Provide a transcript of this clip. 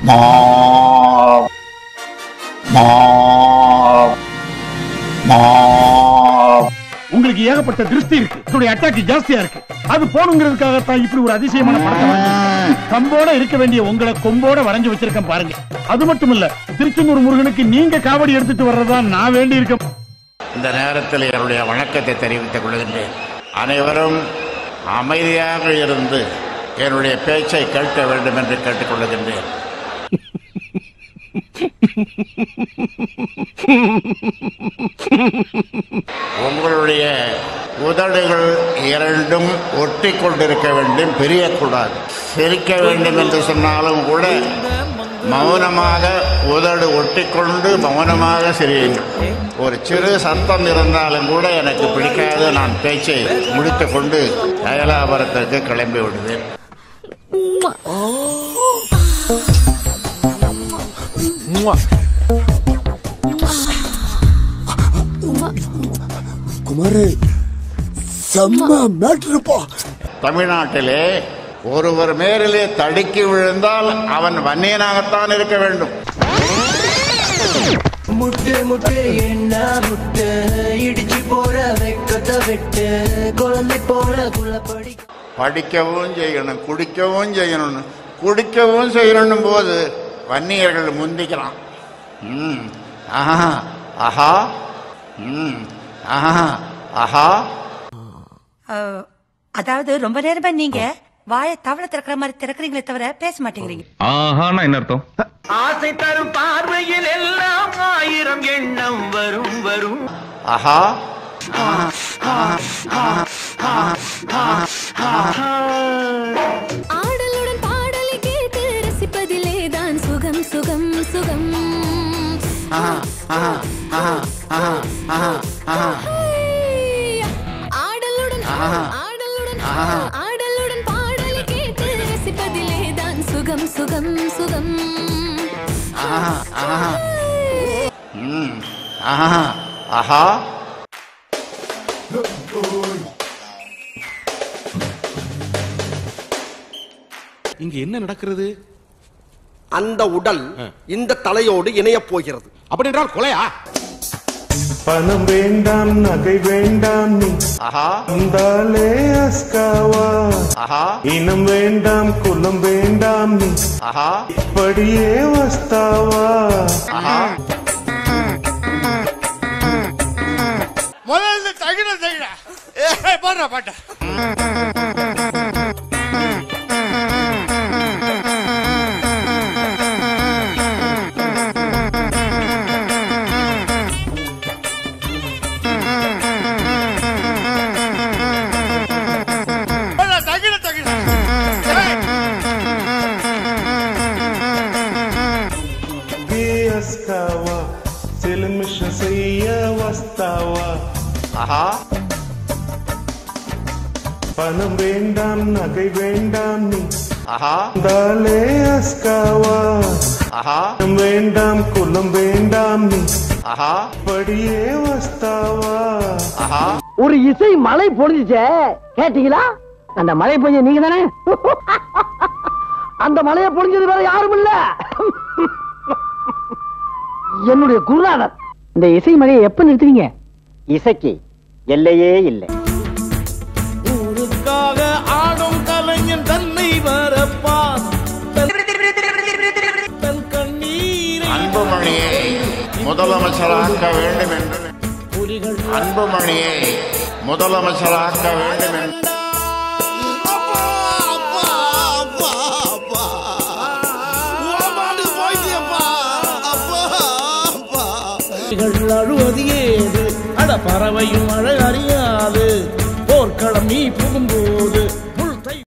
மா மா மா உங்களுக்கு ஏகப்பட்ட திருஷ்டி இருக்கு இதோட அட்டாக் ஜாஸ்தியா இருக்கு அது போகணுங்கிறதுக்காகத்தான் இப்படி ஒரு அதிசயமான படத்தை வரைஞ்சிருக்கேன். கம்போட இருக்க வேண்டிய உங்களை கொம்போட வரைஞ்சு வச்சிருக்கேன் பாருங்க அது மட்டும் இல்ல திருச்செந்தூர் முருகனுக்கு நீங்க காவடி எடுத்துட்டு வர்றதா நான் வேண்டி இருக்கேன் இந்த நேரத்தில் என்னுடைய வணக்கத்தை தெரிவித்துக் கொள்கின்றேன் அனைவரும் அமைதியாக இருந்து என்னுடைய பேச்சை கேட்க வேண்டும் என்று கேட்டுக்கொள்கின்றேன் உங்களுடைய உதடுகள் இரண்டும் ஒட்டி கொண்டிருக்க வேண்டும் பிரியக்கூடாது சிரிக்க வேண்டும் என்று சொன்னாலும் கூட மௌனமாக உதடு ஒட்டிக்கொண்டு மௌனமாக சிரியுங்கள் ஒரு சிறு சத்தம் இருந்தாலும் கூட எனக்கு பிடிக்காது நான் பேச்சை முடித்துக்கொண்டு அயலாபுரத்திற்கு கிளம்பி விடுவேன் குமாரு செம்ம மேட்ருப்பா தமிழ்நாட்டிலே ஒருவர் மேலிலே தடுக்கி விழுந்தால் அவன் வன்னியனாகத்தான் இருக்க வேண்டும் முட்டு முட்டு என்ன முட்டு இடிச்சு போற வெக்கத்தை விட்டு குழந்தை போல குள்ளப்படி படிக்கவும் செய்யணும் குடிக்கவும் செய்யணும் குடிக்கவும் செய்யணும் போது வன்னியர்கள் முந்திக்கிறான் ம் ஆஹா ஆஹா ம் ஆஹா ஆஹா அஹ், அதாவது ரொம்ப நேரமா நீங்க வாயை தவளை திறக்கிற மாதிரி திறக்கிறீங்களே தவிர பேச மாட்டேங்கிறீங்க ஆஹானா என்ன அர்த்தம் ஆசை தரும் பார்வையில் எல்லாம் ஆயிரம் எண்ணம் வரும் வரும் ஆஹா ஆடலுடன் பாடலை கேட்டு ரசிப்பதிலே தான் சுகம் சுகம் சுகம் ஹையா! ஆடலுடன் ஆடலுடன் ஆடலுடன் பாடலை கேட்டு ரசிப்பதிலே தான் சுகம் சுகம் சுகம் ம் ஆஹா ஆஹா இங்க என்ன நடக்கிறது அந்த உடல் இந்த தலையோடு இணையப் போகிறது அப்படி என்றால் கொலையா பணம் வேண்டாம் நகை வேண்டாம் நீ ஆஹா வந்தாலே அஸ்காவா ஆஹா இனம் வேண்டாம் குலம் வேண்டாம் நீ ஆஹா இப்படியே வஸ்தாவா ஆஹா முதல்ல தகிட தகிட பாடுற பாட்ட தகிட தகிட అస్కావా చెలిమిష చెయ్య వస్తావా ஆஹா பணம் வேண்டாம் நகை வேண்டாம் நீ ஆஹா வந்தாலே அஸ்காவா ஆஹா இனம் வேண்டாம் குலம் வேண்டாம் நீ ஆஹா இப்படியே வஸ்தாவா ஆஹா ஒரு இசை மழை பொழிஞ்சுச்சே கேட்டீங்களா அந்த மழை பொழிஞ்ச நீங்க தானே அந்த மழையை பொழிஞ்சது வேற யாரும் இல்ல என்னுடைய குருநாதர் இந்த இசை மழையை எப்ப நிறுத்துவீங்க இசைக்கு எல்லையே இல்லை ஊருக்காக ஆடும் கலைஞன் தன்னை வரப்பான் தன் கண்ணீரை அன்புமணியை முதலமைச்சராக்க வேண்டும் என்று அன்புமணியை முதலமைச்சராக்க வேண்டும் என்று அழுவது ஏது அட பறவையும் அழ அறியாது போர்க்களம் நீ புகும்போது